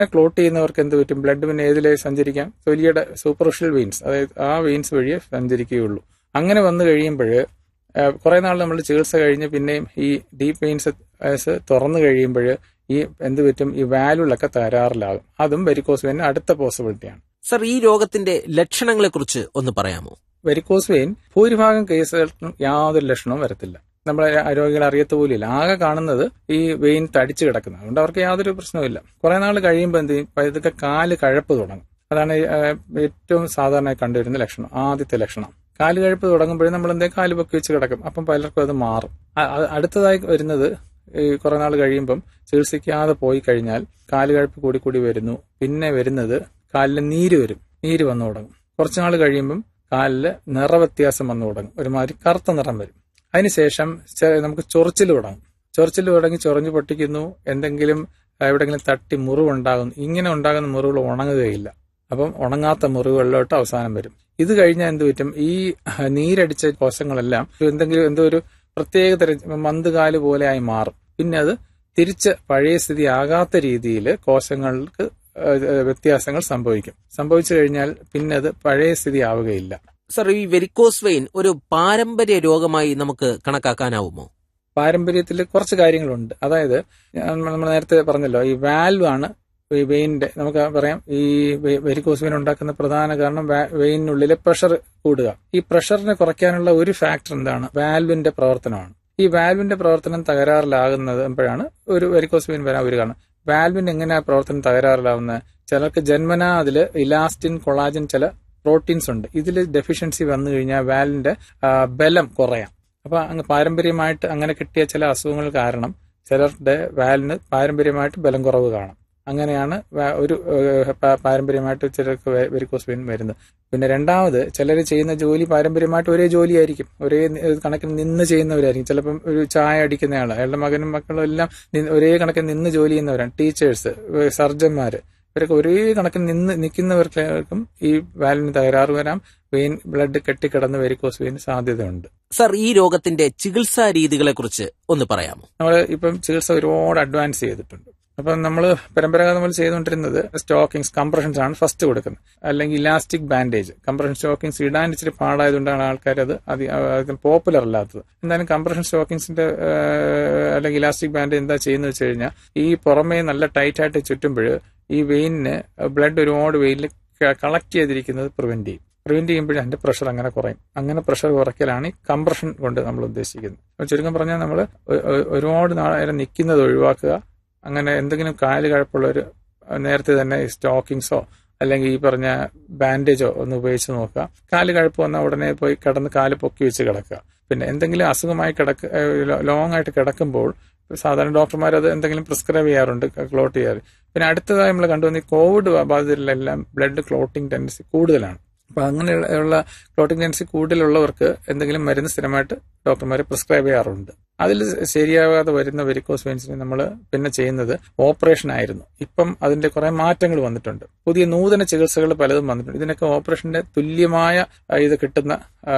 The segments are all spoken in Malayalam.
ക്ലോട്ട് ചെയ്യുന്നവർക്ക് എന്ത് പറ്റും ബ്ലഡ് പിന്നെ ഏതിലേ സഞ്ചരിക്കാം തൊലിയുടെ സൂപ്പർഫിഷ്യൽ വെയിൻസ് അതായത് ആ വെയിൻസ് വഴിയേ സഞ്ചരിക്കുകയുള്ളൂ അങ്ങനെ വന്നു കഴിയുമ്പോൾ കുറെ നാൾ നമ്മൾ ചികിത്സ കഴിഞ്ഞ് പിന്നെയും ഈ ഡീപ്പ് വെയിൻസ് തുറന്നു കഴിയുമ്പോൾ ഈ എന്ത് പറ്റും ഈ വാലുകളൊക്കെ തകരാറിലാകും അതും വെരിക്കോസ് വെയിൻ അടുത്ത പോസിബിലിറ്റിയാണ് സർ ഈ രോഗത്തിന്റെ ലക്ഷണങ്ങളെക്കുറിച്ച് ഒന്ന് പറയാമോ വെരിക്കോസ് വെയിൻ ഭൂരിഭാഗം കേസുകൾക്കും യാതൊരു ലക്ഷണവും വരത്തില്ല നമ്മളെ രോഗികൾ അറിയത്ത പോലില്ല ആകെ കാണുന്നത് ഈ വെയിൻ തടിച്ചു കിടക്കുന്നത് അതുകൊണ്ട് അവർക്ക് യാതൊരു പ്രശ്നവുമില്ല കുറെ നാൾ കഴിയുമ്പോൾ എന്ത് ചെയ്യും ഇതൊക്കെ കാല് കഴപ്പ് തുടങ്ങും അതാണ് ഏറ്റവും സാധാരണയായി കണ്ടുവരുന്ന ലക്ഷണം ആദ്യത്തെ ലക്ഷണം കാല് കഴപ്പ് തുടങ്ങുമ്പോഴേ നമ്മൾ എന്തേ കാല് പൊക്കി വെച്ച് കിടക്കും അപ്പം പലർക്കും അത് മാറും അടുത്തതായി വരുന്നത് ഈ കുറെ നാൾ കഴിയുമ്പം ചികിത്സിക്കാതെ പോയി കഴിഞ്ഞാൽ കാല് കഴപ്പ് കൂടി കൂടി വരുന്നു പിന്നെ വരുന്നത് കാലിൽ നീര് വരും നീര് വന്നു തുടങ്ങും കുറച്ചു നാൾ കഴിയുമ്പം കാലിൽ നിറവ്യത്യാസം വന്നു തുടങ്ങും ഒരുമാതിരി കറുത്ത നിറം വരും അതിനുശേഷം നമുക്ക് ചൊറിച്ചിൽ തുടങ്ങും ചൊറിച്ചിൽ തുടങ്ങി ചൊറിഞ്ഞു പൊട്ടിക്കുന്നു എന്തെങ്കിലും എവിടെയെങ്കിലും തട്ടി മുറിവുണ്ടാകുന്നു ഇങ്ങനെ ഉണ്ടാകുന്ന മുറിവുകൾ ഉണങ്ങുകയില്ല അപ്പം ഉണങ്ങാത്ത മുറിവുകളിലോട്ട് അവസാനം വരും ഇത് കഴിഞ്ഞാൽ എന്ത് പറ്റും ഈ നീരടിച്ച കോശങ്ങളെല്ലാം എന്തെങ്കിലും എന്തോ ഒരു പ്രത്യേക തരം മന്തുകാല് പോലെ ആയി മാറും പിന്നെ അത് തിരിച്ച് പഴയ സ്ഥിതി ആകാത്ത രീതിയിൽ കോശങ്ങൾക്ക് വ്യത്യാസങ്ങൾ സംഭവിക്കും സംഭവിച്ചു കഴിഞ്ഞാൽ പിന്നെ അത് പഴയ സ്ഥിതി ആവുകയില്ല സർ ഈ വെരിക്കോസ് വെയിൻ ഒരു പാരമ്പര്യ രോഗമായി നമുക്ക് കണക്കാക്കാനാവുമോ പാരമ്പര്യത്തിൽ കുറച്ച് കാര്യങ്ങളുണ്ട് അതായത് നമ്മൾ നേരത്തെ പറഞ്ഞല്ലോ ഈ വാൽവ് ആണ് ഈ വെയിനിന്റെ നമുക്ക് പറയാം ഈ വെരിക്കോസ് വെയിൻ ഉണ്ടാക്കുന്ന പ്രധാന കാരണം വെയിനുള്ളിലെ പ്രഷർ കൂടുക ഈ പ്രഷറിനെ കുറയ്ക്കാനുള്ള ഒരു ഫാക്ടർ എന്താണ് വാൽവിന്റെ പ്രവർത്തനമാണ് ഈ വാൽവിന്റെ പ്രവർത്തനം തകരാറിലാകുന്നപ്പോഴാണ് ഒരു വെരിക്കോസ് വെയിൻ വരാൻ ഒരു കാരണം വാൽവിന്റെ എങ്ങനെയാ പ്രവർത്തനം തകരാറിലാവുന്നത് ചിലർക്ക് ജന്മന അതിൽ ഇലാസ്റ്റിൻ കൊളാജൻ ചില പ്രോട്ടീൻസ് ഉണ്ട് ഇതിൽ ഡെഫിഷ്യൻസി വന്നു കഴിഞ്ഞാൽ വാലിന്റെ ബലം കുറയാം അപ്പൊ അങ്ങ് പാരമ്പര്യമായിട്ട് അങ്ങനെ കിട്ടിയ ചില അസുഖങ്ങൾ കാരണം ചിലരുടെ വാലിന് പാരമ്പര്യമായിട്ട് ബലം കുറവ് കാണും അങ്ങനെയാണ് ഒരു പാരമ്പര്യമായിട്ട് ചിലർക്ക് വെരിക്കോസ് വെയിൻ വരുന്നത് പിന്നെ രണ്ടാമത് ചിലർ ചെയ്യുന്ന ജോലി പാരമ്പര്യമായിട്ട് ഒരേ ജോലിയായിരിക്കും ഒരേ കണക്കിന് നിന്ന് ചെയ്യുന്നവരായിരിക്കും ചിലപ്പം ഒരു ചായ അടിക്കുന്നയാൾ അയാളുടെ മകനും മക്കളും എല്ലാം ഒരേ കണക്കിന് നിന്ന് ജോലി ചെയ്യുന്നവരാണ് ടീച്ചേഴ്സ് സർജന്മാര് ഇവരൊക്കെ ഒരേ കണക്കിന് നിന്ന് നിൽക്കുന്നവർക്കും ഈ വാലിന് തകരാറ് വരാം വെയിൻ ബ്ലഡ് കെട്ടിക്കിടന്ന് വെരിക്കോസ് വെയിൻ സാധ്യതയുണ്ട് സർ ഈ രോഗത്തിന്റെ ചികിത്സാ രീതികളെ കുറിച്ച് ഒന്ന് പറയാമോ നമ്മൾ ഇപ്പം ചികിത്സ ഒരുപാട് അഡ്വാൻസ് ചെയ്തിട്ടുണ്ട് അപ്പം നമ്മൾ പരമ്പരാഗതം നമ്മൾ ചെയ്തുകൊണ്ടിരുന്നത് സ്റ്റോക്കിങ്സ് കംപ്രഷൻസ് ആണ് ഫസ്റ്റ് കൊടുക്കുന്നത് അല്ലെങ്കിൽ ഇലാസ്റ്റിക് ബാൻഡേജ് കംപ്രഷൻ സ്റ്റോക്കിങ്സ് ഇടാൻ ഇച്ചിരി പാടായതുകൊണ്ടാണ് ആൾക്കാർ അത് അധികം പോപ്പുലർ അല്ലാത്തത് എന്തായാലും കംപ്രഷൻ സ്റ്റോക്കിങ്സിന്റെ അല്ലെങ്കിൽ ഇലാസ്റ്റിക് ബാൻഡേജ് എന്താ ചെയ്യുന്നത് വെച്ച് കഴിഞ്ഞാൽ ഈ പുറമേ നല്ല ടൈറ്റ് ആയിട്ട് ചുറ്റുമ്പോൾ ഈ വെയിനിന് ബ്ലഡ് ഒരുപാട് വെയിനിൽ കളക്ട് ചെയ്തിരിക്കുന്നത് പ്രിവെന്റ് ചെയ്യും പ്രിവെന്റ് ചെയ്യുമ്പോഴേ അതിന്റെ പ്രഷർ അങ്ങനെ കുറയും അങ്ങനെ പ്രഷർ കുറയ്ക്കലാണ് ഈ കംപ്രഷൻ കൊണ്ട് നമ്മൾ ഉദ്ദേശിക്കുന്നത് ചുരുക്കം പറഞ്ഞാൽ നമ്മൾ ഒരുപാട് നേരം നിൽക്കുന്നത് ഒഴിവാക്കുക അങ്ങനെ എന്തെങ്കിലും കാല് കഴപ്പുള്ളവർ നേരത്തെ തന്നെ സ്റ്റോക്കിങ്സോ അല്ലെങ്കിൽ ഈ പറഞ്ഞ ബാൻഡേജോ ഒന്ന് ഉപയോഗിച്ച് നോക്കുക കാല് കഴപ്പ് വന്നാൽ ഉടനെ പോയി കിടന്ന് കാല് പൊക്കി വെച്ച് കിടക്കുക പിന്നെ എന്തെങ്കിലും അസുഖമായി കിടക്ക ലോങ് ആയിട്ട് കിടക്കുമ്പോൾ സാധാരണ ഡോക്ടർമാർ അത് എന്തെങ്കിലും പ്രിസ്ക്രൈബ് ചെയ്യാറുണ്ട് ക്ലോട്ട് ചെയ്യാറ് പിന്നെ അടുത്തതായി നമ്മൾ കണ്ടുവന്ന ഈ കോവിഡ് ബാധിതരിലെല്ലാം ബ്ലഡ് ക്ലോട്ടിംഗ് ടെൻഡൻസി കൂടുതലാണ് അപ്പൊ അങ്ങനെയുള്ള ക്ലോട്ടിംഗ് ടെൻഡൻസി കൂടുതലുള്ളവർക്ക് എന്തെങ്കിലും മരുന്ന് സ്ഥിരമായിട്ട് ഡോക്ടർമാർ പ്രിസ്ക്രൈബ് ചെയ്യാറുണ്ട് അതിൽ ശരിയാകാതെ വരുന്ന വെരിക്കോസ് വെയിൻസിന് നമ്മൾ പിന്നെ ചെയ്യുന്നത് ഓപ്പറേഷൻ ആയിരുന്നു ഇപ്പം അതിന്റെ കുറെ മാറ്റങ്ങൾ വന്നിട്ടുണ്ട് പുതിയ നൂതന ചികിത്സകൾ പലതും വന്നിട്ടുണ്ട് ഇതിനൊക്കെ ഓപ്പറേഷന്റെ തുല്യമായ ഇത് കിട്ടുന്ന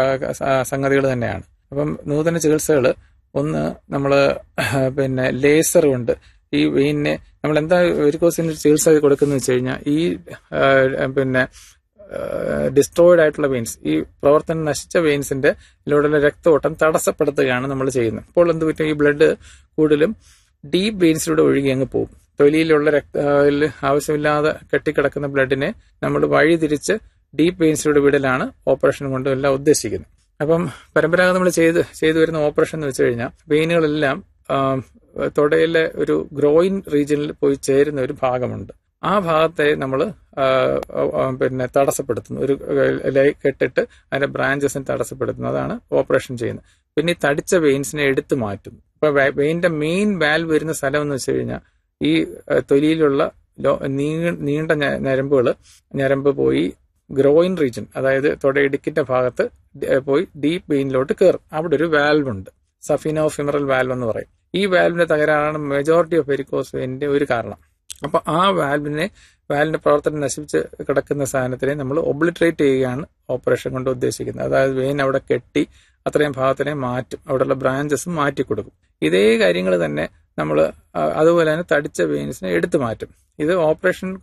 സംഗതികൾ തന്നെയാണ് അപ്പം നൂതന ചികിത്സകൾ ഒന്ന് നമ്മൾ പിന്നെ ലേസർ കൊണ്ട് ഈ വെയിനിനെ നമ്മൾ എന്താ വെരിക്കോസിന് ചികിത്സ കൊടുക്കുന്നത് വെച്ച് കഴിഞ്ഞാൽ ഈ പിന്നെ ഡിസ്ട്രോയിഡ് ആയിട്ടുള്ള വെയിൻസ് ഈ പ്രവർത്തനം നശിച്ച വെയിൻസിന്റെ ഇതിലൂടെയുള്ള രക്തഓട്ടം തടസ്സപ്പെടുത്തുകയാണ് നമ്മൾ ചെയ്യുന്നത് അപ്പോൾ എന്ത് പറ്റും ഈ ബ്ലഡ് കൂടുതലും ഡീപ്പ് വെയിൻസിലൂടെ ഒഴുകി അങ്ങ് പോകും തൊലിയിലുള്ള രക്ത ആവശ്യമില്ലാതെ കെട്ടിക്കിടക്കുന്ന ബ്ലഡിനെ നമ്മൾ വഴി തിരിച്ച് ഡീപ്പ് വെയിൻസിലൂടെ വിടലാണ് ഓപ്പറേഷൻ കൊണ്ട് എല്ലാം ഉദ്ദേശിക്കുന്നത് അപ്പം പരമ്പരാഗതം നമ്മൾ ചെയ്ത് ചെയ്തു വരുന്ന ഓപ്പറേഷൻ എന്ന് വെച്ച് കഴിഞ്ഞാൽ വെയിനുകളെല്ലാം തൊടയിലെ ഒരു ഗ്രോയിൻ റീജിയനിൽ പോയി ചേരുന്ന ഒരു ഭാഗമുണ്ട് ആ ഭാഗത്തെ നമ്മൾ പിന്നെ തടസ്സപ്പെടുത്തുന്നു ഒരു കെട്ടിട്ട് അതിന്റെ ബ്രാഞ്ചസിനെ തടസ്സപ്പെടുത്തുന്നു അതാണ് ഓപ്പറേഷൻ ചെയ്യുന്നത് പിന്നെ ഈ തടിച്ച വെയിൻസിനെ എടുത്തു മാറ്റുന്നു ഇപ്പൊ വെയിന്റെ മെയിൻ വാൽവ് വരുന്ന സ്ഥലം എന്ന് വെച്ച് കഴിഞ്ഞാൽ ഈ തൊലിയിലുള്ള നീണ്ട ഞരമ്പുകൾ ഞരമ്പ് പോയി ഗ്രോയിൻ റീജൻ അതായത് തൊടയിടുക്കിന്റെ ഭാഗത്ത് പോയി ഡീപ്പ് വെയിനിലോട്ട് കയറും അവിടെ ഒരു വാൽവ് ഉണ്ട് സഫിനോ ഫിമറൽ വാൽവ് എന്ന് പറയും ഈ വാൽവിന്റെ തകരാറാണ് മെജോറിറ്റി ഓഫ് വെരിക്കോസ് വെയിന്റെ ഒരു കാരണം അപ്പൊ ആ വാൽവിനെ വാൽവിന്റെ പ്രവർത്തനം നശിപ്പിച്ച് കിടക്കുന്ന സാധനത്തിനെ നമ്മൾ ഒബ്ലിട്രേറ്റ് ചെയ്യുകയാണ് ഓപ്പറേഷൻ കൊണ്ട് ഉദ്ദേശിക്കുന്നത് അതായത് വെയിൻ അവിടെ കെട്ടി അത്രയും ഭാഗത്തിനെ മാറ്റും അവിടെയുള്ള ബ്രാഞ്ചസ് മാറ്റി കൊടുക്കും ഇതേ കാര്യങ്ങൾ തന്നെ നമ്മൾ അതുപോലെ തന്നെ തടിച്ച വെയിൻസിനെ എടുത്തു മാറ്റും ഇത് ഓപ്പറേഷൻ